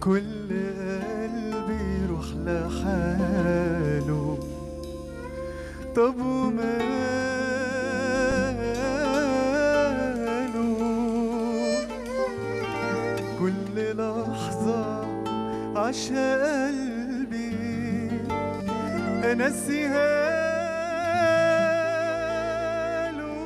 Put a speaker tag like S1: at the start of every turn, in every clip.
S1: كل قلبي يروح لحاله طب وماله كل لحظة عاشها قلبي أنسيها له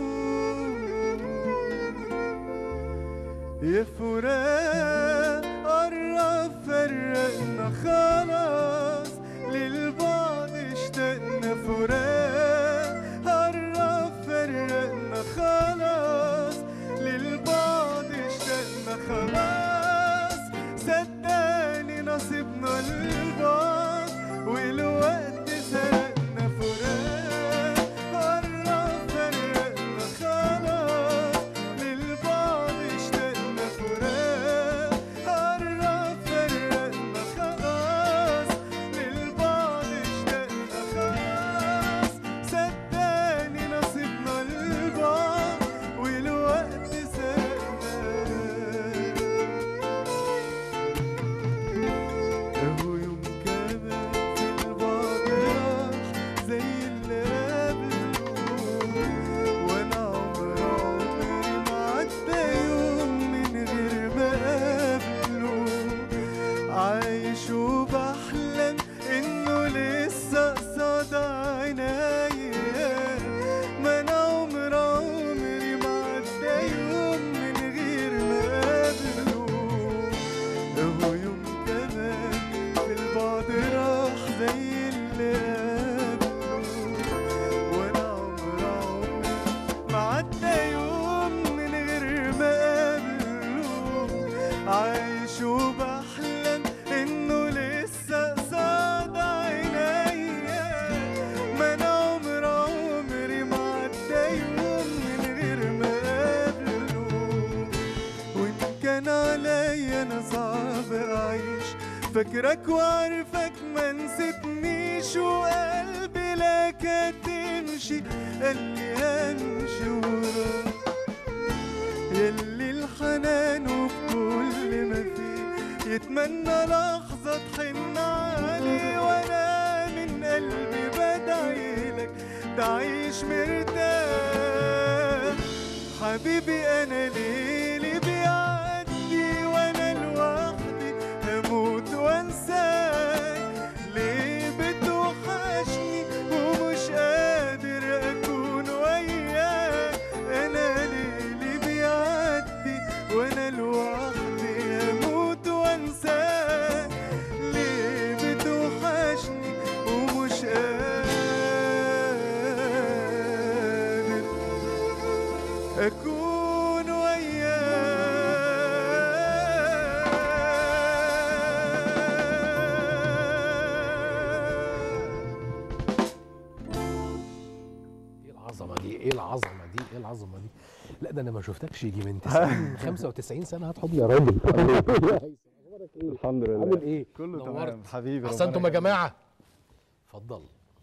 S1: يا فراق قرب فرقنا خلاص للبعض اشتقنا فراق قرب فرقنا خلاص للبعض اشتقنا خلاص صدقني نصيبنا للبعض والوقت سرقنا فراق قرب فرقنا خلاص للبعض اشتقنا فراق قرب فرقنا خلاص للبعض اشتقنا خلاص صدقني نصيبنا للبعض والوقت سرقنا اهو يوم كمان في البعض راح زي اللي قبله وانا عمر عمري ما عدى يوم من غير ما اقابله عايش وبحلم انه لسه قصاد عينيا ما انا عمر عمري ما عدى يوم من غير ما اقابله هو يوم كمان في البعد راح زي اللي قبله وانا عمر عمري ما عدى يوم من غير ما قابله عايش وبحلم انه لسه قصاد عينيا ما انا عمر عمري ما عدى يوم من غير ما قابله وان كان عليا انا صعب اعيش فاكرك وعارفك ما نسيتنيش وقلبي لك هتمشي قال لي همشي وراك يلي الحنان وبكل ما فيه يتمنى لحظة تحن عليه وانا من قلبي بدعي لك تعيش مرتاح حبيبي انا ليلي بيعدي وانا لوحدي هموت وانساك ليه بتوحشني ومش قادر اكون وياك انا ليلي بيعدي وانا لوحدي هموت وانساك ليه بتوحشني ومش قادر أكون
S2: ايه العظمه دي ايه العظمه دي ايه العظمه دي لا ده انا ما شفتكش يجي من 90 95 سنه هات حضن يا راجل اخبارك ايه
S3: الحمد لله
S2: عامل ايه
S3: كله
S2: نورت.
S3: تمام حبيبي
S2: احسنتم يا
S3: ربنا
S2: جماعه اتفضل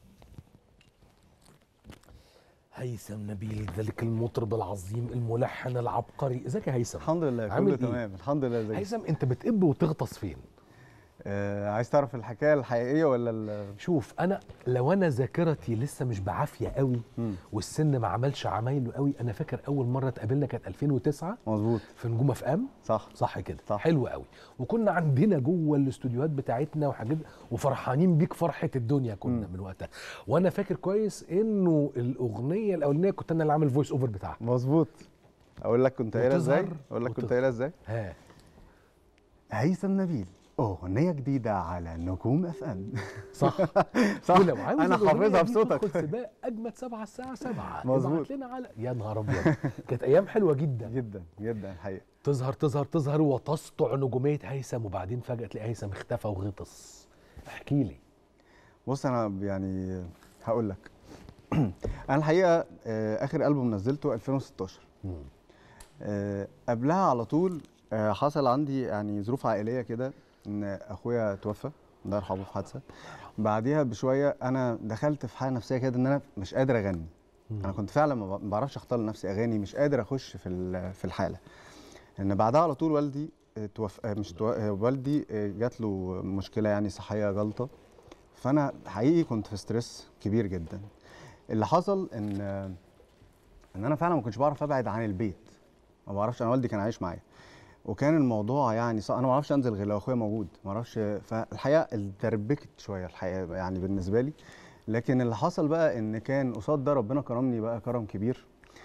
S2: هيثم نبيل ذلك المطرب العظيم الملحن العبقري ازيك يا هيثم
S3: الحمد لله
S2: عامل
S3: كله
S2: إيه؟
S3: تمام الحمد لله زي
S2: هيثم انت بتقب وتغطس فين
S3: آه عايز تعرف الحكايه الحقيقيه ولا ال-
S2: شوف انا لو انا ذاكرتي لسه مش بعافيه قوي
S3: مم.
S2: والسن ما عملش عمايله قوي انا فاكر اول مره اتقابلنا كانت 2009
S3: مظبوط
S2: في نجوم اف ام
S3: صح
S2: صح كده
S3: صح.
S2: حلو قوي وكنا عندنا جوه الاستوديوهات بتاعتنا وحاجات وفرحانين بيك فرحه الدنيا كنا
S3: مم.
S2: من وقتها وانا فاكر كويس انه الاغنيه الاولانيه كنت انا اللي عامل فويس اوفر بتاعها
S3: مظبوط اقول لك كنت قايلها ازاي
S2: وتظهر
S3: اقول لك كنت
S2: وتظهر.
S3: قايلها ازاي
S2: ها
S3: هيثم نبيل اغنيه جديده على نجوم اف ام
S2: صح
S3: صح
S2: ولو عاوز
S3: انا
S2: الأغنية
S3: حافظها
S2: دي
S3: بصوتك
S2: تدخل سباق اجمد سبعة الساعه 7
S3: مظبوط.
S2: ابعت لنا على يا نهار ابيض كانت ايام حلوه جدا
S3: جدا جدا الحقيقه
S2: تظهر تظهر تظهر وتسطع نجوميه هيثم وبعدين فجاه تلاقي هيثم اختفى وغطس احكي لي
S3: بص انا يعني هقول لك انا الحقيقه آه، اخر البوم نزلته 2016
S2: مم.
S3: آه، قبلها على طول آه، حصل عندي يعني ظروف عائليه كده ان اخويا توفى الله يرحمه في حادثه بعديها بشويه انا دخلت في حاله نفسيه كده ان انا مش قادر اغني
S2: مم.
S3: انا كنت فعلا ما ب- ما بعرفش اختار لنفسي اغاني مش قادر اخش في ال- في الحاله ان بعدها على طول والدي آه، توف... آه، مش تو... آه، والدي آه، جات له مشكله يعني صحيه جلطه فانا حقيقي كنت في ستريس كبير جدا اللي حصل ان آه، ان انا فعلا ما كنتش بعرف ابعد عن البيت ما بعرفش انا والدي كان عايش معايا وكان الموضوع يعني صع... انا ما اعرفش انزل غير لو اخويا موجود ما اعرفش فالحقيقه اتدربكت شويه الحقيقه يعني بالنسبه لي لكن اللي حصل بقى ان كان قصاد ده ربنا كرمني بقى كرم كبير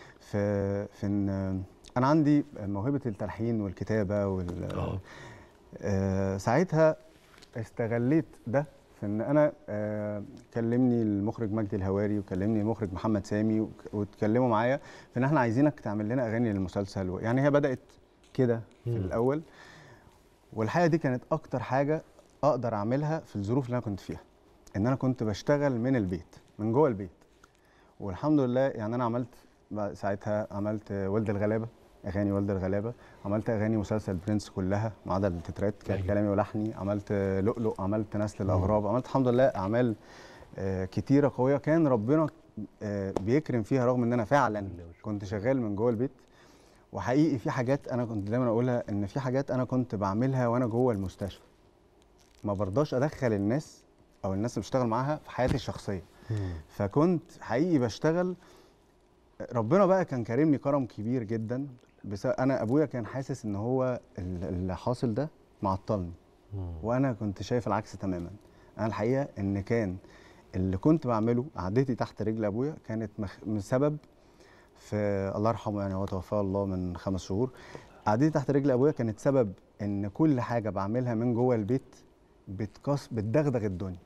S3: في في ان انا عندي موهبه التلحين والكتابه وال
S2: اه
S3: آه، ساعتها استغليت ده في ان انا آه، كلمني المخرج مجدي الهواري وكلمني المخرج محمد سامي وك- واتكلموا معايا في ان احنا عايزينك تعمل لنا اغاني للمسلسل و- يعني هي بدات كده في
S2: مم.
S3: الاول والحقيقه دي كانت اكتر حاجه اقدر اعملها في الظروف اللي انا كنت فيها ان انا كنت بشتغل من البيت من جوه البيت والحمد لله يعني انا عملت بقى ساعتها عملت آه، ولد الغلابه اغاني ولد الغلابه عملت اغاني مسلسل برنس كلها ما عدا التترات كان
S2: أيوة.
S3: كلامي ولحني عملت آه، لؤلؤ عملت نسل الاغراب عملت الحمد لله اعمال آه، كتيره قويه كان ربنا آه، بيكرم فيها رغم ان انا فعلا
S2: الحمد لله والشكر.
S3: كنت شغال من جوه البيت وحقيقي في حاجات انا كنت دايما اقولها ان في حاجات انا كنت بعملها وانا جوه المستشفى ما برضاش ادخل الناس او الناس اللي بشتغل معاها في حياتي الشخصيه
S2: مم.
S3: فكنت حقيقي بشتغل ربنا بقى كان كرمني كرم كبير جدا بس انا ابويا كان حاسس ان هو ال- اللي حاصل ده معطلني
S2: مم.
S3: وانا كنت شايف العكس تماما انا الحقيقه ان كان اللي كنت بعمله قعدتي تحت رجل ابويا كانت مخ... من سبب في الله يرحمه يعني هو توفاه الله من خمس شهور قعدتي تحت رجل ابويا كانت سبب ان كل حاجه بعملها من جوه البيت بتكس بتدغدغ الدنيا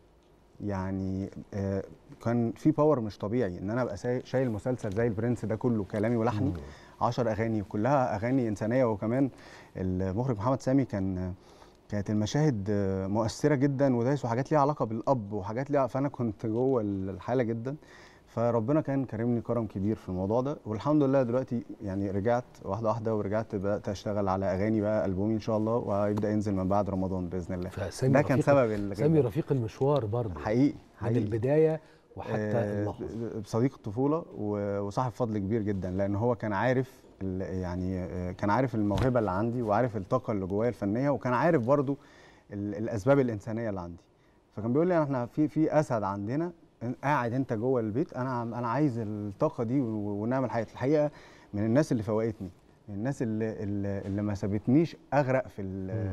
S3: يعني آه كان في باور مش طبيعي ان انا ابقى ساي- شايل مسلسل زي البرنس ده كله كلامي ولحني
S2: مم.
S3: 10 اغاني كلها اغاني انسانيه وكمان المخرج محمد سامي كان كانت المشاهد آه، مؤثره جدا ودايس وحاجات ليها علاقه بالاب وحاجات ليها فانا كنت جوه الحاله جدا فربنا كان كرمني كرم كبير في الموضوع ده والحمد لله دلوقتي يعني رجعت واحده واحده ورجعت بدات اشتغل على اغاني بقى البومي ان شاء الله وهيبدا ينزل من بعد رمضان باذن الله
S2: فسامي
S3: ده كان
S2: رفيق-
S3: سبب الغياب
S2: سامي
S3: ده.
S2: رفيق المشوار برضه
S3: حقيقي
S2: من
S3: حقيقي
S2: البدايه وحتى
S3: آه،
S2: اللحظه
S3: صديق الطفوله و- وصاحب فضل كبير جدا لان هو كان عارف ال- يعني آه، كان عارف الموهبه اللي عندي وعارف الطاقه اللي جوايا الفنيه وكان عارف برضو ال- الاسباب الانسانيه اللي عندي فكان بيقول لي احنا في في اسد عندنا قاعد انت جوه البيت انا عم- انا عايز الطاقه دي و- ونعمل حاجه الحقيقه من الناس اللي فوقتني من الناس اللي اللي, اللي ما سابتنيش اغرق في ال-
S2: مم.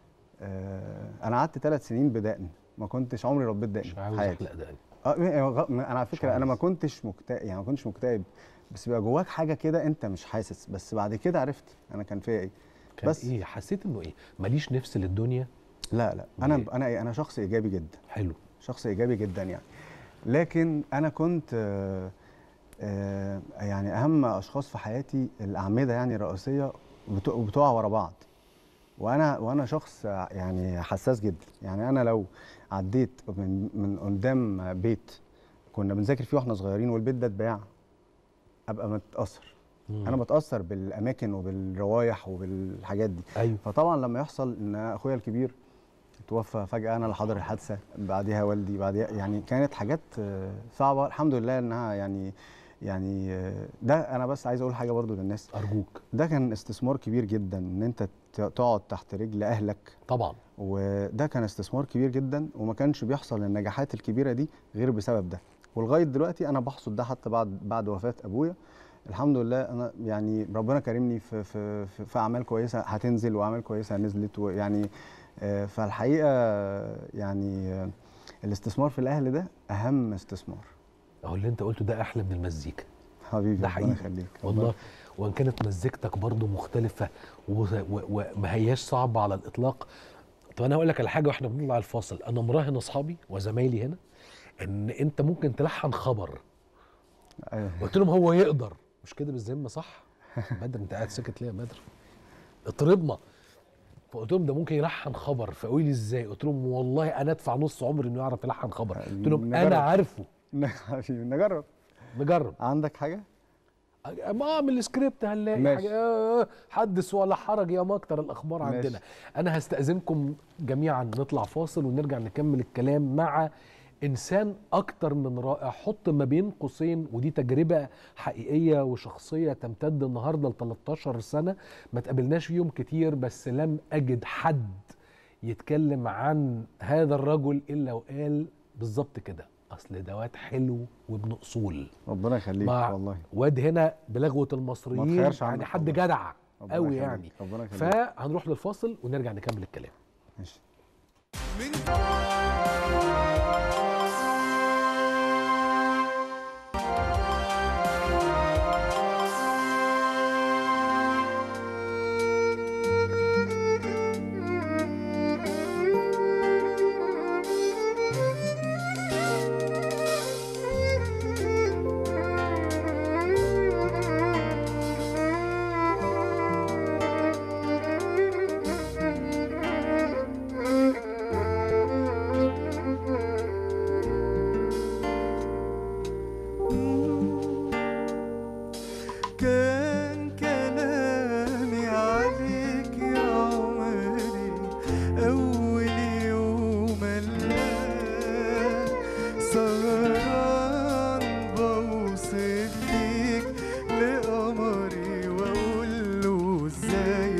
S3: آه، انا قعدت ثلاث سنين بدقن ما كنتش عمري ربيت دقن
S2: مش
S3: في
S2: عاوز
S3: حياتي.
S2: اخلق ده
S3: اه يعني غ- انا على
S2: مش
S3: فكره انا ما
S2: عايز.
S3: كنتش مكتئب يعني ما كنتش مكتئب بس بيبقى جواك حاجه كده انت مش حاسس بس بعد كده عرفت انا كان فيا ايه
S2: كان
S3: بس.
S2: ايه حسيت انه ايه ماليش نفس للدنيا
S3: لا لا انا
S2: ليه؟
S3: انا انا شخص ايجابي جدا
S2: حلو
S3: شخص ايجابي جدا يعني لكن انا كنت آه، آه، يعني اهم اشخاص في حياتي الاعمده يعني الرئيسيه بتو- بتقع ورا بعض وانا وانا شخص آه، يعني حساس جدا يعني انا لو عديت من من قدام بيت كنا بنذاكر فيه واحنا صغيرين والبيت ده اتباع ابقى متاثر
S2: مم.
S3: انا بتاثر بالاماكن وبالروايح وبالحاجات دي
S2: ايوه
S3: فطبعا لما يحصل ان اخويا الكبير توفى فجاه انا اللي حاضر الحادثه بعديها والدي بعديها يعني كانت حاجات آه، صعبه الحمد لله انها يعني يعني آه، ده انا بس عايز اقول حاجه برضو للناس
S2: ارجوك
S3: ده كان استثمار كبير جدا ان انت ت- تقعد تحت رجل اهلك
S2: طبعا
S3: وده كان استثمار كبير جدا وما كانش بيحصل النجاحات الكبيره دي غير بسبب ده ولغايه دلوقتي انا بحصد ده حتى بعد بعد وفاه ابويا الحمد لله انا يعني ربنا كرمني في في في, في اعمال كويسه هتنزل واعمال كويسه نزلت ويعني آه، فالحقيقه يعني آه، الاستثمار في الاهل ده اهم استثمار
S2: اهو اللي انت قلته ده احلى من المزيكا
S3: حبيبي
S2: ده
S3: ربنا
S2: حقيقي.
S3: يخليك
S2: والله وان كانت مزيكتك برضو مختلفه و- و- وما هياش صعبه على الاطلاق طب انا هقول لك على حاجه واحنا بنطلع الفاصل انا مراهن اصحابي وزمايلي هنا ان انت ممكن تلحن خبر
S3: أيوة.
S2: قلت لهم هو يقدر مش كده بالذمه صح بدر انت قاعد ساكت ليه يا بدر اطربنا فقلت لهم ده ممكن يلحن خبر فقولي لي ازاي قلت لهم والله انا ادفع نص عمري انه يعرف يلحن خبر قلت لهم
S3: نجرب.
S2: انا عارفه
S3: حبيبي نجرب
S2: نجرب
S3: عندك حاجه
S2: ما اعمل سكريبت هنلاقي
S3: ماشي.
S2: حاجه آه، حدث ولا حرج يا مكتر الاخبار
S3: ماشي.
S2: عندنا انا هستاذنكم جميعا نطلع فاصل ونرجع نكمل الكلام مع انسان اكتر من رائع حط ما بين قوسين ودي تجربه حقيقيه وشخصيه تمتد النهارده ل 13 سنه ما تقابلناش فيهم كتير بس لم اجد حد يتكلم عن هذا الرجل الا وقال بالظبط كده اصل دوات حلو وابن اصول
S3: ربنا يخليك
S2: مع
S3: والله
S2: واد هنا بلغه المصريين
S3: تخيرش عنك
S2: يعني حد
S3: والله.
S2: جدع
S3: ربنا
S2: قوي
S3: يخليك.
S2: يعني
S3: ربنا يخليك
S2: فهنروح للفاصل ونرجع نكمل الكلام
S3: ماشي
S1: من كان كلامي عليك يا عمري أول يوم الليل سهران بوصف فيك لقمري وأقول له إزاي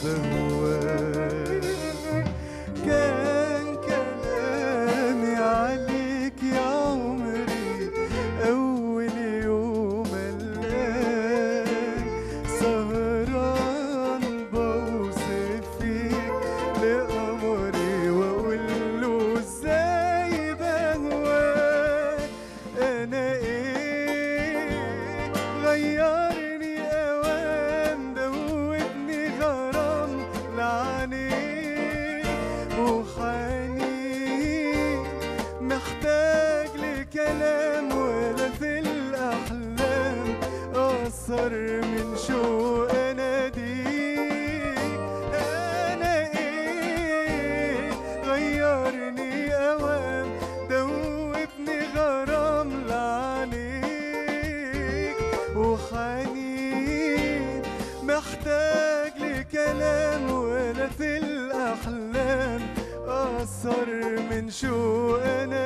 S1: بهواك كان كلامي عليك يا عمري أول يوم الليل سهران بوصف فيك لقمري وأقول له إزاي بهواك أنا إيه غيرني أوام دوبني غرام لعنيك وحنين محتاج لكلام ولا في الأحلام أثر من شوق أناديك أنا إيه غيرني أوام دوبني غرام لعنيك وحنين محتاج لكلام ولا في الأحلام أثر من شوق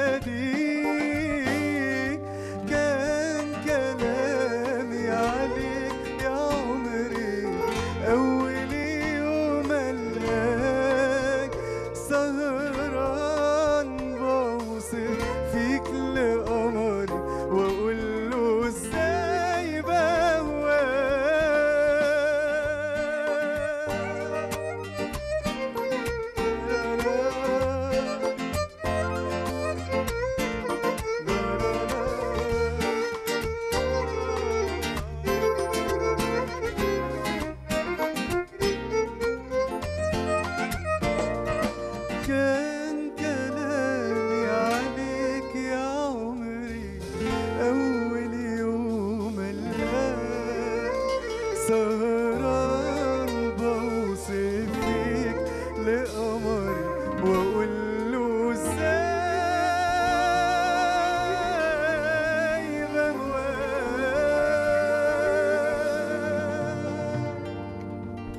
S1: أناديك كان كلامي عليك يا عمري أول يوم ألاقيك سهران بوصف فيك لقمري وأقول له إزاي بهواك كان كلامي عليك يا عمري أول يوم الليل سهران بوصف فيك لقمري وأقول له إزاي بهواك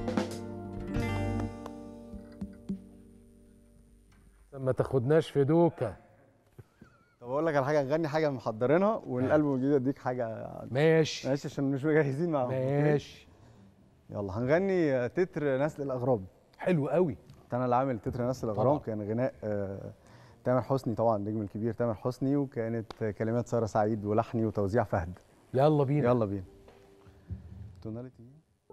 S2: ما تاخدناش في دوكه
S3: طب اقول لك على حاجه نغني حاجه محضرينها والالبوم الجديد اديك حاجه
S2: ماشي
S3: ماشي عشان مش مجهزين معاهم أوكي؟
S2: ماشي
S3: يلا هنغني تتر نسل الاغراب
S2: حلو قوي
S3: انا اللي عامل تتر نسل الاغراب
S2: طبعا.
S3: كان غناء آه، تامر حسني طبعا النجم الكبير تامر حسني وكانت كلمات ساره سعيد ولحني وتوزيع فهد
S2: يلا بينا
S3: يلا بينا توناليتي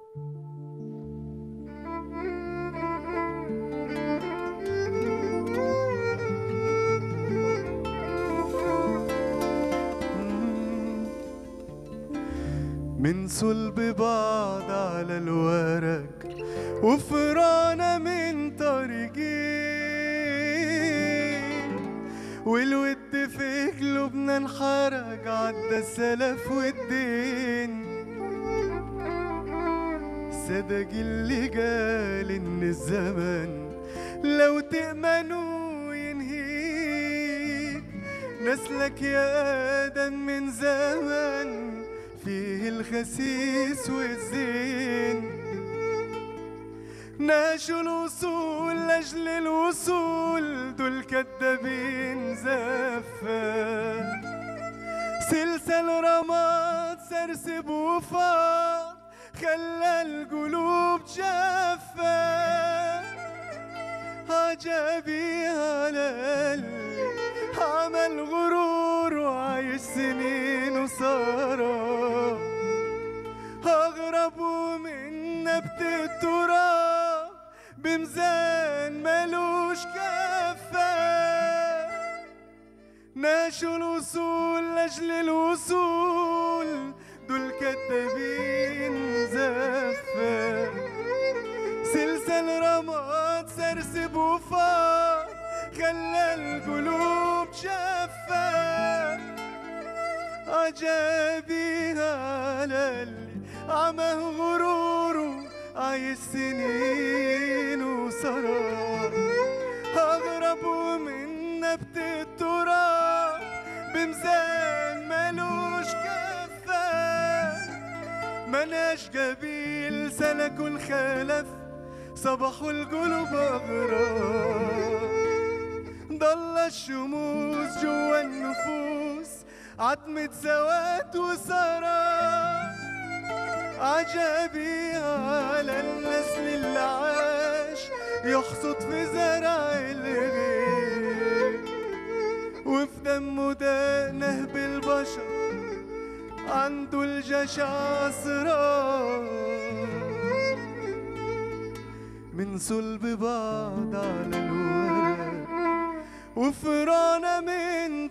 S1: من صلب بعض على الورق وفرانا من طريقين والود في قلوبنا انحرق عدى السلف والدين صدق اللي قال ان الزمن لو تأمنوا ينهيك نسلك يا آدم من زمن فيه الخسيس والزين ناشوا الوصول لاجل الوصول دول كدابين زفة سلسل رماد سرسب وفاض خلى القلوب جافة عجبي على اللي عمل غرور وعايش سنين وسهران أغرب من نبت التراب بميزان ملوش كفة ناشوا الوصول لأجل الوصول دول كدابين زفة سلسل رماد سرسب وفاض خلى القلوب شفة عجبي على اللي عمى غروره عايش سنين وسراب أغرب من نبت التراب بميزان ملوش كفة مناش قبيل سلكوا الخلف صبحوا القلوب أغراب ضل الشموس جوا النفوس عتمة سواد وسراب عجبي على النسل اللي عاش يحصد في زرع الغير وفي دمه ده نهب البشر عنده الجشع اسرار من صلب بعض على الورق وفرانا من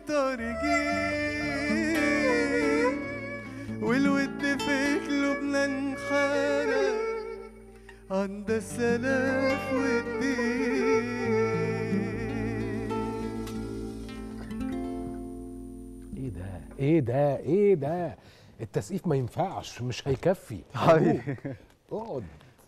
S1: طريقين والود في قلوبنا انحرق عند السلف والدين
S2: ايه ده ايه ده ايه ده التسقيف ما ينفعش مش هيكفي
S3: حبيبي.
S2: اقعد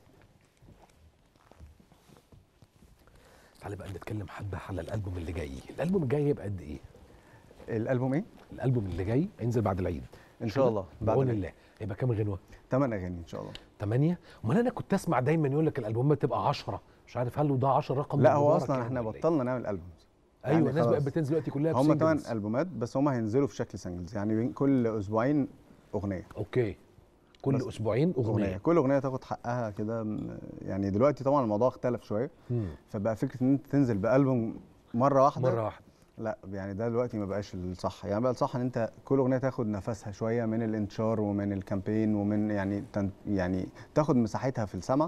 S2: تعالى بقى نتكلم حبه على الالبوم اللي جاي الالبوم الجاي هيبقى قد ايه
S3: الالبوم ايه
S2: الالبوم اللي جاي هينزل بعد العيد
S3: ان شاء الله بعد
S2: بعون
S3: العيد.
S2: الله هيبقى كام غنوه
S3: ثمان اغاني ان شاء الله
S2: ثمانية امال انا كنت اسمع دايما يقول لك الالبومات تبقى 10 مش عارف هل ده 10 رقم
S3: لا هو
S2: مبارك
S3: اصلا
S2: يعني
S3: احنا
S2: ولا إيه؟
S3: بطلنا نعمل البومز
S2: ايوه
S3: يعني
S2: الناس بقت
S3: خلاص.
S2: بتنزل دلوقتي كلها
S3: هم ثمان
S2: بسingles.
S3: البومات بس هم هينزلوا في شكل سنجلز يعني بين كل اسبوعين اغنيه
S2: اوكي كل
S3: بس.
S2: اسبوعين اغنيه
S3: كل اغنيه تاخد حقها كده م- يعني دلوقتي طبعا الموضوع اختلف شويه
S2: مم.
S3: فبقى فكره ان انت تنزل بالبوم مره واحده
S2: مره واحده
S3: لا يعني ده دلوقتي ما بقاش الصح يعني بقى الصح ان انت كل اغنيه تاخد نفسها شويه من الانتشار ومن الكامبين ومن يعني تن يعني تاخد مساحتها في السمع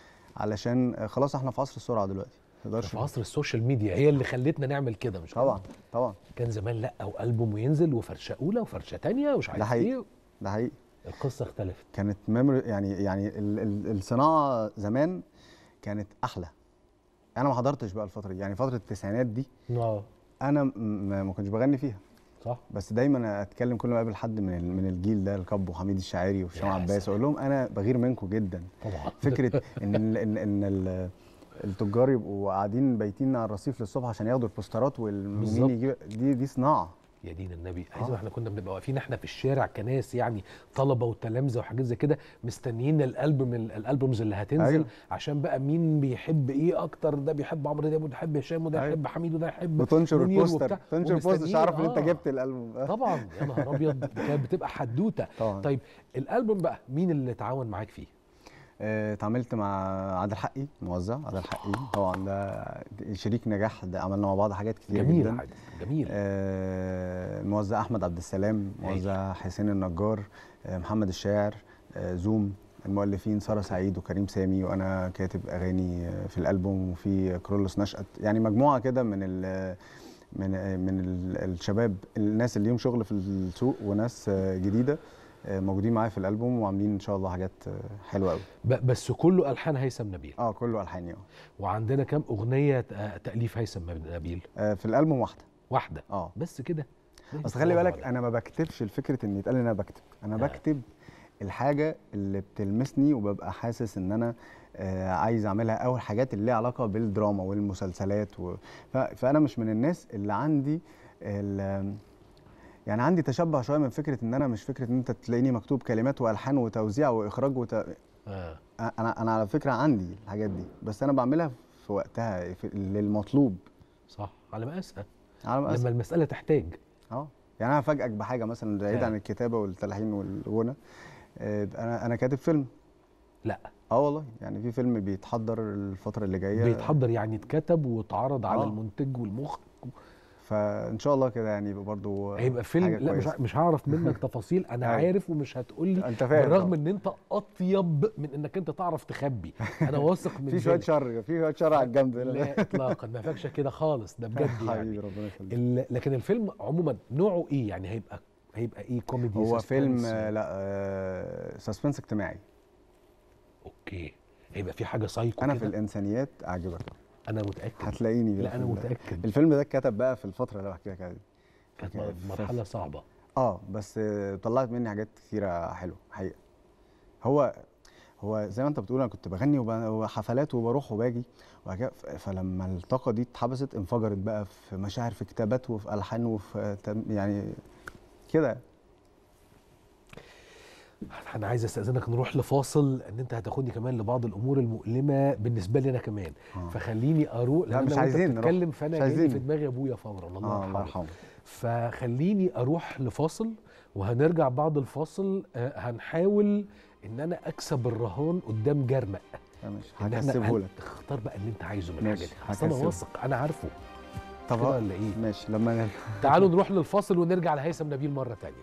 S3: علشان خلاص احنا في عصر السرعه دلوقتي ما تقدرش
S2: في عصر السوشيال ميديا هي اللي خلتنا نعمل كده مش كده؟
S3: طبعا طبعا
S2: كان زمان لا او البوم وينزل وفرشه اولى وفرشه تانية ومش
S3: ده
S2: عارف
S3: حقيقي.
S2: ايه
S3: ده حقيقي
S2: القصه اختلفت
S3: كانت ميموري يعني يعني ال ال الصناعه زمان كانت احلى انا ما حضرتش بقى الفتره دي يعني فتره التسعينات دي
S2: اه
S3: انا م- ما ما كنتش بغني فيها
S2: صح
S3: بس دايما اتكلم كل ما اقابل حد من ال- من الجيل ده الكاب وحميد الشاعري وهشام
S2: يا
S3: عباس اقول لهم انا بغير منكم جدا
S2: طبعا
S3: فكره ان ال- ان ان ال- التجار يبقوا قاعدين بايتين على الرصيف للصبح عشان ياخدوا البوسترات والمين
S2: بالظبط.
S3: يجيب دي دي صناعه
S2: يا دين النبي
S3: آه.
S2: عايز احنا كنا بنبقى واقفين احنا في الشارع كناس يعني طلبه وتلامذه وحاجات زي كده مستنيين الالبوم الالبومز اللي هتنزل
S3: أيوة.
S2: عشان بقى مين بيحب ايه اكتر ده بيحب عمرو دياب وده يحب هشام وده
S3: أيوة.
S2: يحب حميد وده يحب
S3: وتنشر
S2: منير
S3: البوستر
S2: وبتاع،
S3: تنشر البوستر مش
S2: ومستنيين-
S3: عارف ان انت
S2: آه.
S3: جبت الالبوم
S2: طبعا يا نهار ابيض كانت بتبقى حدوته
S3: طبعا
S2: طيب الالبوم بقى مين اللي تعاون معاك فيه
S3: آه، اتعاملت مع عادل حقي موزع عادل حقي طبعا ده شريك نجاح ده عملنا مع بعض حاجات كتير
S2: جميل
S3: جدا
S2: حاجه جميل
S3: آه، الموزع احمد عبد السلام
S2: هايل.
S3: موزع حسين النجار آه، محمد الشاعر آه، زوم المؤلفين ساره سعيد وكريم سامي وانا كاتب اغاني آه، في الالبوم وفي كرولوس نشأت يعني مجموعه كده من ال من آه، من ال- الشباب الناس اللي ليهم شغل في السوق وناس آه، جديده آه، موجودين معايا في الالبوم وعاملين ان شاء الله حاجات آه، حلوه قوي
S2: ب- بس كله الحان هيثم نبيل
S3: اه كله الحاني اه
S2: وعندنا كام اغنيه آه، تاليف هيثم نبيل
S3: آه، في الالبوم واحده
S2: واحده
S3: اه
S2: بس كده
S3: بس خلي بالك انا ما بكتبش الفكره ان يتقال ان انا بكتب انا
S2: آه.
S3: بكتب الحاجه اللي بتلمسني وببقى حاسس ان انا آه عايز اعملها او الحاجات اللي ليها علاقه بالدراما والمسلسلات و... ف... فانا مش من الناس اللي عندي ال... يعني عندي تشبع شويه من فكره ان انا مش فكره ان انت تلاقيني مكتوب كلمات والحان وتوزيع واخراج وت...
S2: آه.
S3: انا انا على فكره عندي الحاجات دي بس انا بعملها في وقتها في للمطلوب
S2: صح على مقاسها
S3: على مقاس
S2: لما المساله تحتاج
S3: اه يعني انا هفاجئك بحاجه مثلا بعيد
S2: آه.
S3: عن الكتابه والتلحين والغنى آه، انا انا كاتب فيلم
S2: لا
S3: اه والله يعني في فيلم بيتحضر الفتره اللي جايه
S2: بيتحضر يعني اتكتب واتعرض على
S3: آه.
S2: المنتج والمخرج
S3: فان شاء الله كده يعني يبقى برضو
S2: هيبقى فيلم
S3: حاجة
S2: لا مش
S3: كويسة.
S2: مش هعرف منك تفاصيل انا
S3: أيوة.
S2: عارف ومش هتقول لي
S3: انت فاهم
S2: بالرغم
S3: طبعاً.
S2: ان انت اطيب من انك انت تعرف تخبي انا واثق من
S3: في شويه
S2: ذلك.
S3: شر في شويه شر على الجنب هنا.
S2: لا اطلاقا ما فاكش كده خالص ده بجد
S3: حبيبي
S2: يعني
S3: ربنا يخليك
S2: ال- لكن الفيلم عموما نوعه ايه يعني هيبقى هيبقى ايه كوميدي
S3: هو فيلم
S2: suspense؟
S3: آه، لا آه، سسبنس اجتماعي
S2: اوكي هيبقى في حاجه سايكو
S3: انا في
S2: كده؟
S3: الانسانيات اعجبك
S2: انا متاكد
S3: هتلاقيني
S2: لا انا
S3: بالفيلم ده.
S2: متاكد
S3: الفيلم ده اتكتب بقى في الفتره اللي بحكي لك عليها دي
S2: كانت
S3: ف-
S2: مرحله صعبه
S3: اه بس آه، طلعت مني حاجات كتيره حلوه حقيقه هو هو زي ما انت بتقول انا كنت بغني وب- وحفلات وبروح وباجي وبعد كده ف- فلما الطاقه دي اتحبست انفجرت بقى في مشاعر في كتابات وفي الحان وفي تم- يعني كده
S2: انا عايز استاذنك نروح لفاصل ان انت هتاخدني كمان لبعض الامور المؤلمه بالنسبه لي انا كمان
S3: آه.
S2: فخليني اروح
S3: لا،
S2: لان
S3: مش
S2: أنا وأنت
S3: عايزين نروح.
S2: بتتكلم فانا
S3: مش
S2: جاي في
S3: عايزين.
S2: دماغي ابويا فورا الله
S3: اه الله
S2: يرحمه
S3: يرحمه
S2: فخليني اروح لفاصل وهنرجع بعد الفاصل آه، هنحاول ان انا اكسب الرهان قدام جرمق
S3: ماشي
S2: إن إحنا
S3: هكسبه
S2: هن-
S3: لك
S2: اختار بقى اللي انت عايزه من
S3: ماشي،
S2: الحاجات دي اصل انا
S3: هكسبه.
S2: واثق انا عارفه
S3: طب
S2: كده
S3: ها-
S2: ولا ايه
S3: ماشي لما نرجع
S2: تعالوا نروح للفاصل ونرجع لهيثم نبيل مره تانية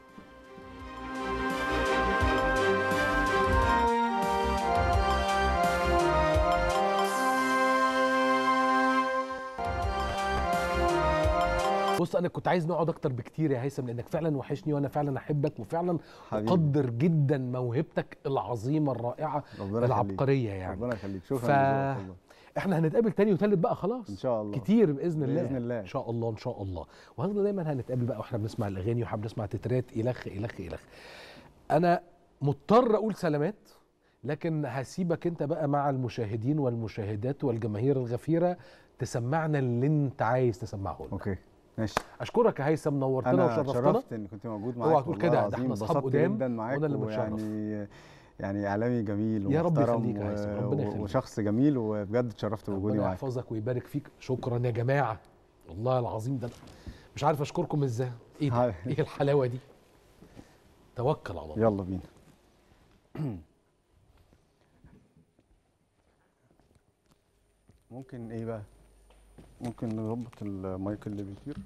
S2: بص انا كنت عايز نقعد اكتر بكتير يا هيثم لانك فعلا وحشني وانا فعلا احبك وفعلا
S3: حبيبي.
S2: اقدر جدا موهبتك العظيمه الرائعه
S3: ربنا يخليك.
S2: العبقريه يعني
S3: ربنا يخليك شكرا
S2: ف-
S3: لذوقك والله.
S2: احنا هنتقابل تاني وتالت بقى خلاص
S3: ان شاء الله
S2: كتير باذن الله
S3: بإذن الله.
S2: ان شاء الله ان شاء الله وهنفضل دايما هنتقابل بقى واحنا بنسمع الاغاني واحنا بنسمع تترات الخ الخ الخ انا مضطر اقول سلامات لكن هسيبك انت بقى مع المشاهدين والمشاهدات والجماهير الغفيره تسمعنا اللي انت عايز تسمعه لنا
S3: اوكي ماشي
S2: اشكرك يا هيثم نورتنا
S3: انا
S2: وشرفتنا
S3: شرفت ان كنت موجود معاك
S2: اوعى تقول
S3: والله
S2: كده، ده
S3: العظيم.
S2: احنا أصحاب
S3: انبسطت
S2: قدام
S3: جدا معاك
S2: وأنا اللي متشرف.
S3: ويعني يعني اعلامي جميل
S2: يا رب
S3: ومحترم
S2: يخليك يا هيثم،
S3: و-
S2: ربنا
S3: و-
S2: يخليك.
S3: وشخص جميل وبجد اتشرفت بوجودي
S2: ربنا
S3: معاك
S2: يحفظك ويبارك فيك شكرا يا جماعه والله العظيم ده أنا مش عارف اشكركم ازاي ايه ده؟
S3: هاي.
S2: ايه الحلاوه دي توكل على الله
S3: يلا بينا ممكن ايه بقى ممكن نظبط المايك اللي بيطير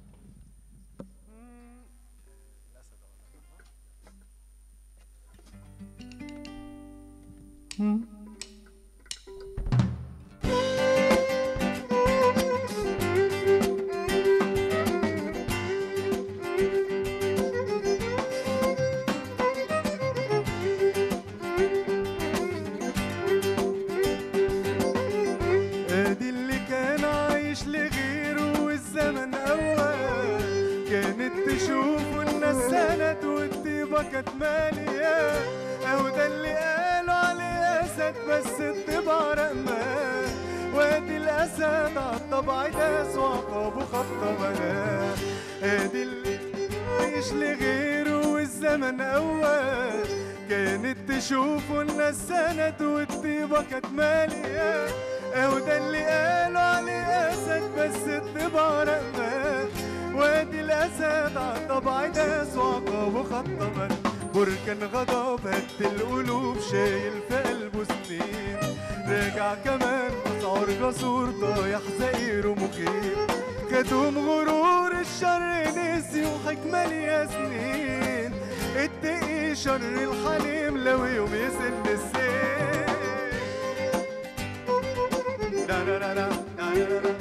S1: ادي اللي كان عايش لغيره والزمن اول كانت تشوفه الناس سند والطيبه كانت ماليه اهو ده اللي قالوا عليه اسد بس الطبع رماه وادي الاسد عالطبع داس وعقابه خطه بناه ادي اللي عايش لغيره والزمن اول كانت تشوفه الناس سند والطيبه كانت ماليه اهو ده اللي قالوا عليه اسد بس الطبع رماه وادي الاسد عالطبع داس وعقابه خطبا بركان غضب هد القلوب شايل في قلبه سنين راجع كمان مسعور جسور طايح زئير ومخيف خدهم غرور الشر نسي وحكمة ليا سنين اتقي شر الحليم لو يوم يسن السيف لا لا لا لا لا لا لا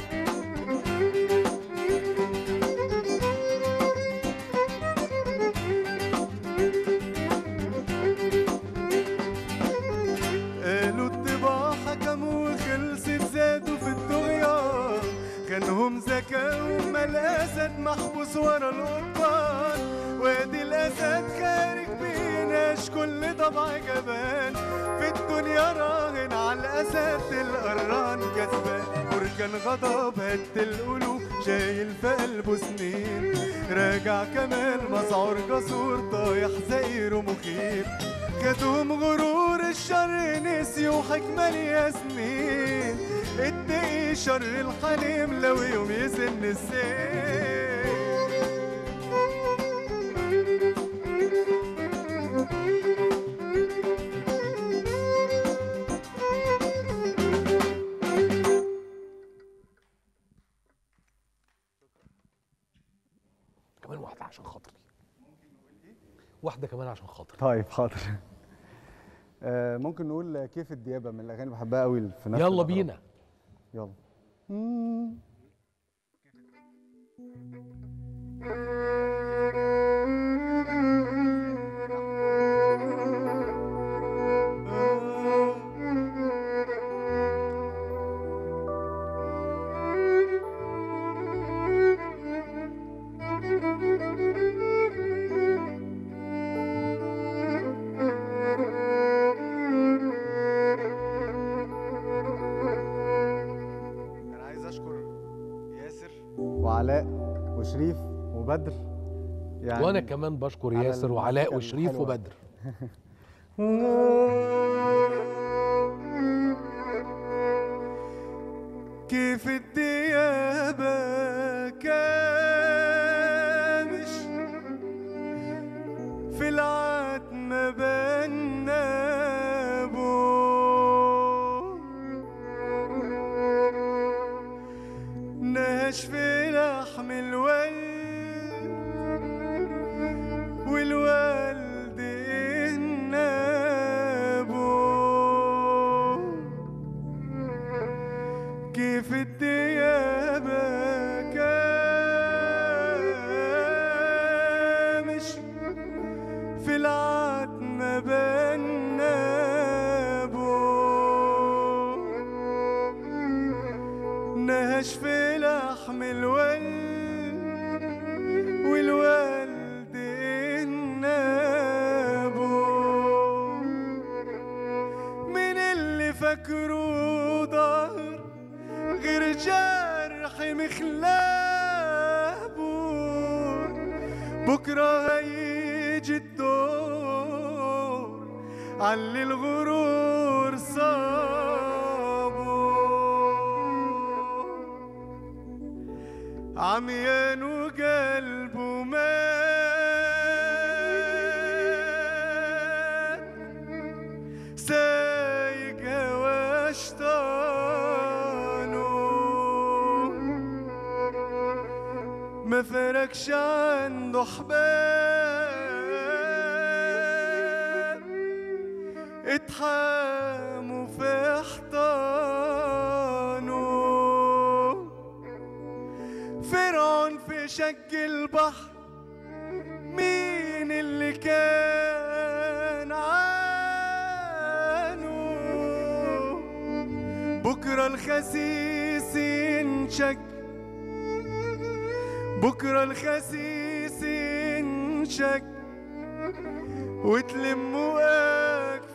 S1: قالوا الطباع حكموا وخلصت زادوا في الطغيان كانهم ذكاء وما الاسد محبوس ورا القضبان وادي الاسد خارج بيناش كل طبع جبان في الدنيا راهن على الاسد القران كسبان بركان غضب هد القلوب شايل في قلبه سنين راجع كمان مسعور جسور طايح زئير ومخيف خدهم غرور الشر نسي وحكمة ليا سنين اتقي شر الحليم لو يوم يسن السين
S2: كمان واحده عشان خاطري واحده كمان عشان خاطري
S3: طيب حاضر آه، ممكن نقول كيف الديابه من الاغاني اللي بحبها قوي في نفس
S2: يلا
S3: الأغراض.
S2: بينا
S3: يلا انا عايز اشكر ياسر وعلاء وشريف وبدر يعني
S2: وانا كمان بشكر
S3: على
S2: ياسر وعلاء
S3: الموسيقى
S2: وشريف
S3: الحلوة.
S2: وبدر
S1: كيف الديابة كامش في العتمة بنابو نهش في لحم الولد والوالد النابو كيف الديابة كامش في العتمة بنابو نهش في لحم الولد والوالد النابو من اللي فكروا ظهر غير جرح مخلابه بكرة هيجي الدور علي الغرور صابه عميان وقلبه مات سايق هوا شطانه ما فرقش عنده حباب اتحاموا في حضانه فرعون في شق البحر مين اللي كان عنه بكرة الخسيس ينشق بكرة الخسيس ينشق وتلموا